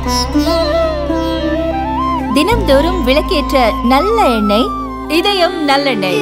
தினம்தோறும் விளக்கேற்ற நல்ல எண்ணெய் இதயம் நல்லெண்ணெய்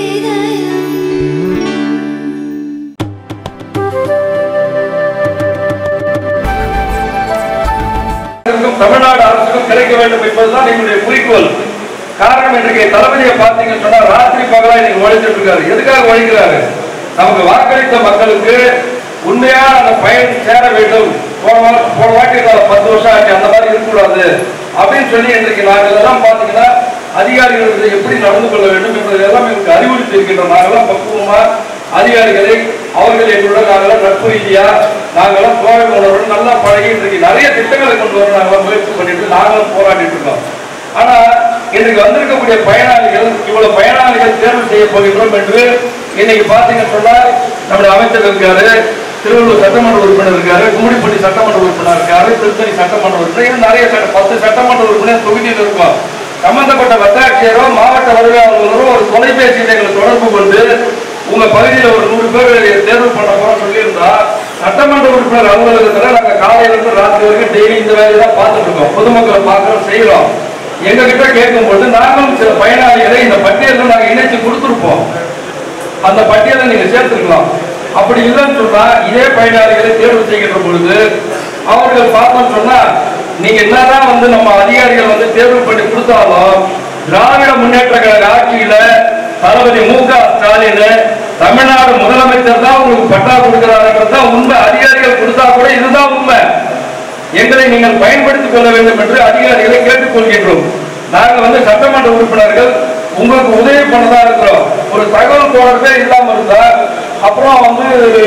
அரசுக்கும் தமிழ்நாடு அரசுக்கும் கிடைக்க வேண்டும் என்பதுதான் எங்களுடைய குறிக்கோள் காரணம் இன்றைக்கு தளபதியை பார்த்தீங்கன்னு சொன்னா ராத்திரி பகலா இன்னைக்கு உழைச்சிட்டு இருக்காரு எதுக்காக உழைக்கிறாரு நமக்கு வாக்களித்த மக்களுக்கு உண்மையான அந்த பயன் சேர வேண்டும் போன வா- போன வாட்டி இருந்தாலும் பத்து வருஷம் ஆச்சு அந்த மாதிரி இருக்கக்கூடாது அப்படின்னு சொல்லி இன்றைக்கு நாங்கள் எல்லாம் பார்த்தீங்கன்னா அதிகாரிகள் இதை எப்படி நடந்து கொள்ள வேண்டும் என்பதெல்லாம் எங்களுக்கு அறிவுறுத்தி இருக்கின்றோம் நாங்களாம் பக்குவமா அதிகாரிகளை அவர்கள் எங்களுடன் நாங்களாம் நட்பு ரீதியா நாங்களாம் தோழமை உணர்வுடன் நல்லா பழகி இன்றைக்கு நிறைய திட்டங்களை கொண்டு வர நாங்களாம் முயற்சி பண்ணிட்டு நாங்களும் போராடிட்டு இருக்கோம் ஆனா இன்றைக்கு வந்திருக்கக்கூடிய பயனாளிகள் இவ்வளவு பயனாளிகள் தேர்வு செய்ய போகின்றோம் என்று இன்னைக்கு பாத்தீங்கன்னு சொன்னா நம்முடைய அமைச்சர் இருக்காரு திருவள்ளூர் சட்டமன்ற உறுப்பினர் இருக்காரு கும்மிடிப்பட்டி சட்டமன்ற உறுப்பினர் இருக்காரு திருத்தணி சட்டமன்ற உறுப்பினர் இன்னும் நிறைய சட்ட- பத்து சட்டமன்ற உறுப்பினர் தொகுதியில் இருக்கோம் சம்பந்தப்பட்ட வட்டாட்சியரோ மாவட்ட வருவாய் அலுவலரோ ஒரு தொலைபேசியில் எங்களை தொடர்பு கொண்டு உங்க பகுதியில் ஒரு நூறு பேர் தேர்வு பண்ண போறோம் சொல்லியிருந்தா சட்டமன்ற உறுப்பினர் அலுவலகத்துல நாங்க காலையில இருந்து ராத்திரி வரைக்கும் டெய்லி இந்த வேலையை தான் பார்த்துட்டு இருக்கோம் பொதுமக்களை பார்க்கறோம் செய்யறோம் எங்க கிட்ட கேட்கும்போது நாங்களும் சில பயனாளிகளை இந்த பட்டியலில் நாங்க இணைச்சு கொடுத்துருப்போம் அந்த பட்டியலை நீங்க சேர்த்துக்கலாம் அப்படி இல்லைன்னு சொன்னா இதே பயனாளிகளை தேர்வு செய்கின்ற பொழுது அவர்கள் பார்த்தோம்னு சொன்னா நீங்க என்னதான் வந்து நம்ம அதிகாரிகள் வந்து தேர்வு பண்ணி கொடுத்தாலும் திராவிட முன்னேற்ற கழக ஆட்சியில தளபதி மு க ஸ்டாலின் தமிழ்நாடு முதலமைச்சர் தான் உங்களுக்கு பட்டா கொடுக்கிறாருன்றது தான் உண்மை அதிகாரிகள் கொடுத்தா கூட இதுதான் உண்மை எங்களை நீங்கள் பயன்படுத்திக் கொள்ள வேண்டும் என்று அதிகாரிகளை கேட்டுக்கொள்கின்றோம் நாங்க வந்து சட்டமன்ற உறுப்பினர்கள் உங்களுக்கு உதவி பண்ணதா இருக்கிறோம் ஒரு தகவல் தொடர்பே இல்லாம இருந்தா அப்புறம் வந்து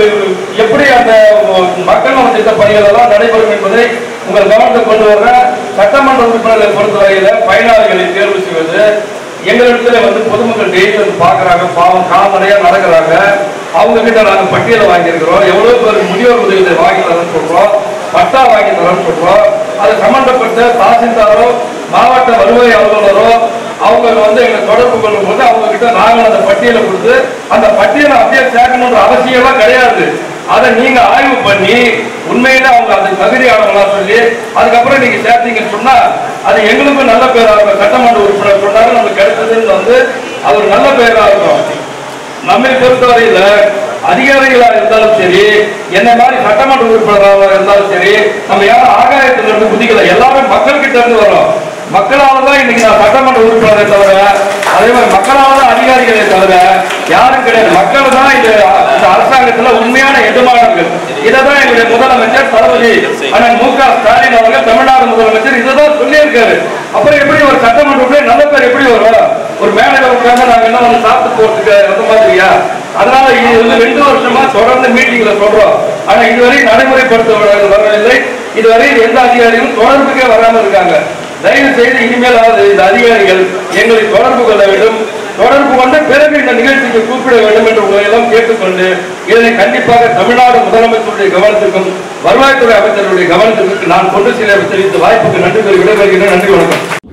எப்படி அந்த மக்கள் நல திட்ட பணிகள் எல்லாம் நடைபெறும் என்பதை உங்கள் கவனத்துக்கு கொண்டு வர சட்டமன்ற உறுப்பினர்களை பொறுத்தவரையில பயனாளிகளை தேர்வு செய்வது எங்களிடத்துல வந்து பொதுமக்கள் டெய்லி வந்து பாக்குறாங்க பாவம் கால்நடையா நடக்கிறாங்க அவங்க கிட்ட நாங்க பட்டியலை வாங்கியிருக்கிறோம் எவ்வளவு பேர் முதியோர் உதவியை வாங்கி தரேன்னு சொல்றோம் பட்டா வாங்கி தரேன்னு சொல்றோம் அது சம்பந்தப்பட்ட தாசில்தாரோ மாவட்ட வருவாய் அலுவலரோ அவங்க வந்து எங்களை தொடர்பு கொள்ளும் போது அவங்க கிட்ட நாங்கள் அந்த பட்டியலை கொடுத்து அந்த பட்டியலை அப்படியே சேர்க்கணுன்ற அவசியம் எல்லாம் கிடையாது அதை நீங்க ஆய்வு பண்ணி உண்மையில அவங்க அதுக்கு தகுதியானவங்களா சொல்லி அதுக்கப்புறம் நீங்க சேர்த்தீங்கன்னு சொன்னா அது எங்களுக்கும் நல்ல பேரா இருக்கும் சட்டமன்ற உறுப்பினர் சொன்னாரு நமக்கு கிடைச்சதுன்னு வந்து அது ஒரு நல்ல பேரா இருக்கும் நம்மை பொறுத்தவரையில அதிகாரிகளா இருந்தாலும் சரி என்ன மாதிரி சட்டமன்ற உறுப்பினராக இருந்தாலும் சரி நம்ம யாரும் ஆகாயத்துல இருந்து குதிக்கல எல்லாமே மக்கள் கிட்ட இருந்து வரோம் மக்களால தான் இன்னைக்கு நான் சட்டமன்ற உறுப்பினரை தவிர அதே மாதிரி மக்களால தான் அதிகாரிகளை தவிர யாரும் கிடையாது மக்கள் தான் இந்த இந்த அரசாங்கத்துல உண்மையான எஜமானர்கள் இதைதான் எங்களுடைய முதலமைச்சர் தளபதி அண்ணன் மு க ஸ்டாலின் அவர்கள் தமிழ்நாடு முதலமைச்சர் இதைதான் சொல்லியிருக்காரு அப்புறம் எப்படி ஒரு சட்டமன்ற உறுப்பினர் நல்ல பேர் எப்படி வரும் ஒரு மேடையில உட்கார்ந்து நாங்க என்ன வந்து சாப்பிட்டு போறதுக்கு அந்த மாதிரியா அதனால இது வந்து ரெண்டு வருஷமா தொடர்ந்து மீட்டிங்ல சொல்றோம் ஆனா இதுவரை நடைமுறைப்படுத்த வரவில்லை இதுவரை எந்த அதிகாரிகளும் தொடர்புக்கே வராம இருக்காங்க தயவு செய்து இனிமேலாவது இந்த அதிகாரிகள் எங்களை தொடர்பு கொள்ள வேண்டும் தொடர்பு கொண்டு பிறகு இந்த நிகழ்ச்சிக்கு கூப்பிட வேண்டும் என்று உங்களை எல்லாம் கேட்டுக்கொண்டு இதனை கண்டிப்பாக தமிழ்நாடு முதலமைச்சருடைய கவனத்திற்கும் வருவாய்த்துறை அமைச்சருடைய கவனத்திற்கு நான் கொண்டு செல்ல தெரிவித்த வாய்ப்புக்கு நன்றி கூறி விடைபெறுகிறேன் நன்றி வணக்கம்